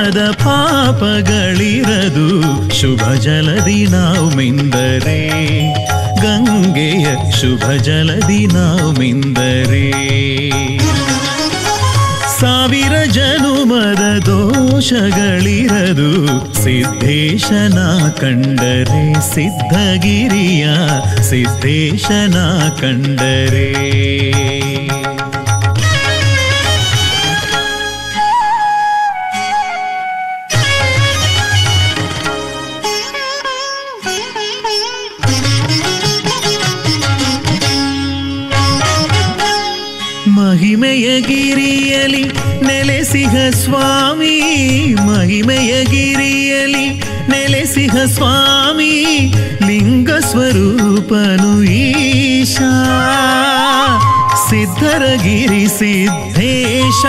ಜನುಮದ ಪಾಪಗಳಿರದು ಶುಭ ಜಲದಿ ನಾವು ಮಿಂದರೆ ಗಂಗೆಯ ಶುಭ ಜಲದಿ ನಾವು ಮಿಂದರೆ ಸಾವಿರ ಜನುಮದ ದೋಷಗಳಿರದು ಸಿದ್ಧೇಶನ ಕಂಡರೆ ಸಿದ್ಧಗಿರಿಯ ಸಿದ್ಧೇಶನ ಕಂಡರೆ ಮಹಿಮೆಯ ಗಿರಿಯಲಿ ನೆಲೆಸಿಹ ಸ್ವಾಮಿ ಮಹಿಮೆಯ ಗಿರಿಯಲಿ ನೆಲೆಸಿಹ ಸ್ವಾಮಿ ಲಿಂಗ ಸ್ವರೂಪನು ಈಶಾ ಸಿದ್ಧರ ಗಿರಿ ಸಿದ್ಧೇಶ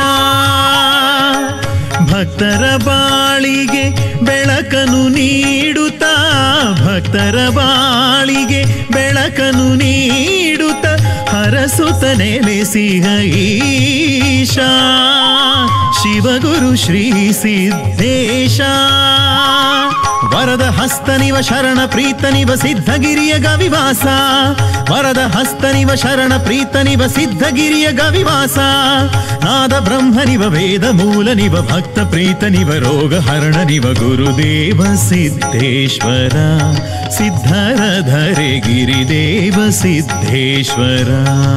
ಭಕ್ತರ ಬಾಳಿಗೆ ಬೆಳಕನು ನೀಡುತ್ತಾ ಭಕ್ತರ ಬಾಳಿಗೆ ಬೆಳಕನು ನೀಡುತ್ತ ಹರಸುತ ನೆಲೆಸಿಹ ಈಶಾ ಶಿವಗುರು ಶ್ರೀ ಸಿದ್ಧೇಶ ವರದ ಹಸ್ತನಿವ ಶರಣ ಪ್ರೀತನಿವ ಸಿದ್ಧಗಿರಿಯ ಗವಿವಾಸ ವರದ ಹಸ್ತನಿವ ಶರಣ ಪ್ರೀತನಿವ ಸಿದ್ಧಗಿರಿಯ ಗವಿವಾಸ ನಾದ ಬ್ರಹ್ಮನಿವ ವೇದ ಮೂಲನಿವ ಭಕ್ತ ಪ್ರೀತನಿವ ರೋಗ ಹರಣನಿವ ಗುರುದೇವ ಸಿದ್ಧೇಶ್ವರ ಸಿದ್ಧರ ಧರೆ ಗಿರಿದೇವ ಸಿದ್ಧೇಶ್ವರ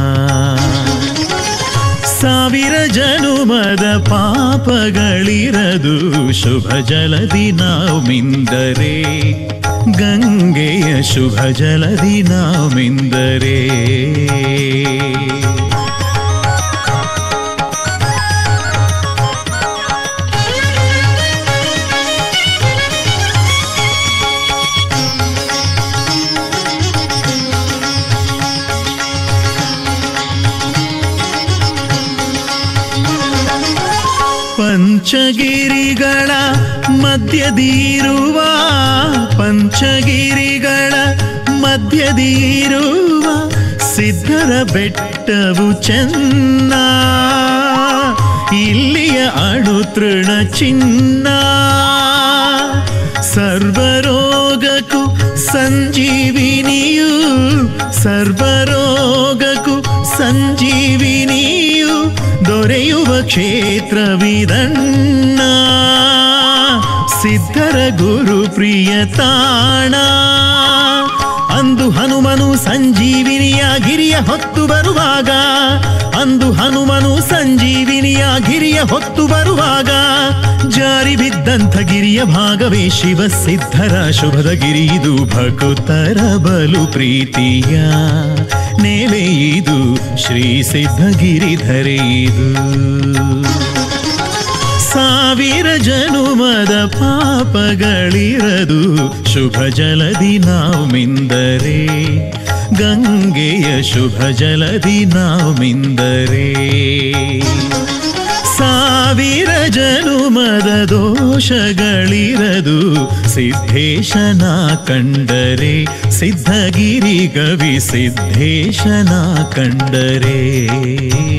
ಸಾವಿರ ಜನುಮದ ಪಾಪಗಳಿರದು ಶುಭ ಜಲದಿ ನಾವು ಮಿಂದರೆ ಗಂಗೆಯ ಶುಭ ಜಲದಿ ನಾವು ಮಿಂದರೆ ಪಂಚಗಿರಿಗಳ ಮಧ್ಯದಿರುವ ಪಂಚಗಿರಿಗಳ ಮಧ್ಯದಿರುವ ಸಿದ್ಧರ ಬೆಟ್ಟವು ಚೆನ್ನ ಇಲ್ಲಿಯ ಅಣುತೃಣ ಚಿನ್ನ ಸರ್ವರೋಗಕ್ಕೂ ಸಂಜೀವಿನಿಯು ಸರ್ವರೋಗಕ್ಕೂ ಸಂಜೀವಿನಿಯು ದೊರೆಯುವ ಕ್ಷೇತ್ರವಿದಣ್ಣ ಸಿದ್ಧರ ಗುರು ಪ್ರಿಯ ತಾಣ ಅಂದು ಹನುಮನು ಸಂಜೀವಿನಿಯ ಗಿರಿಯ ಹೊತ್ತು ಬರುವಾಗ ಅಂದು ಹನುಮನು ಸಂಜೀವಿನಿಯ ಗಿರಿಯ ಹೊತ್ತು ಬರುವಾಗ ಜಾರಿ ಬಿದ್ದಂಥ ಗಿರಿಯ ಭಾಗವೇ ಶಿವ ಸಿದ್ಧರ ಶುಭದ ಗಿರಿ ಇದು ಭಕುತರ ಬಲು ಪ್ರೀತಿಯ ನೆಲೆ ಇದು ಶ್ರೀ ಸಿದ್ಧಗಿರಿಧರೆ ಇದು ಸಾವಿರ ಜನುಮದ ಪಾಪಗಳಿರದು ಶುಭ ಜಲದಿ ನಾವು ಮಿಂದರೆ ಗಂಗೆಯ ಶುಭ ಜಲದಿ ನಾವು ಮಿಂದರೆ ಸಾವಿರ ಜನುಮದ ದೋಷಗಳಿರದು ಸಿದ್ಧೇಶನ ಕಂಡರೆ ಸಿದ್ಧಗಿರಿ ಗವಿ ಸಿದ್ಧೇಶನ ಕಂಡರೆ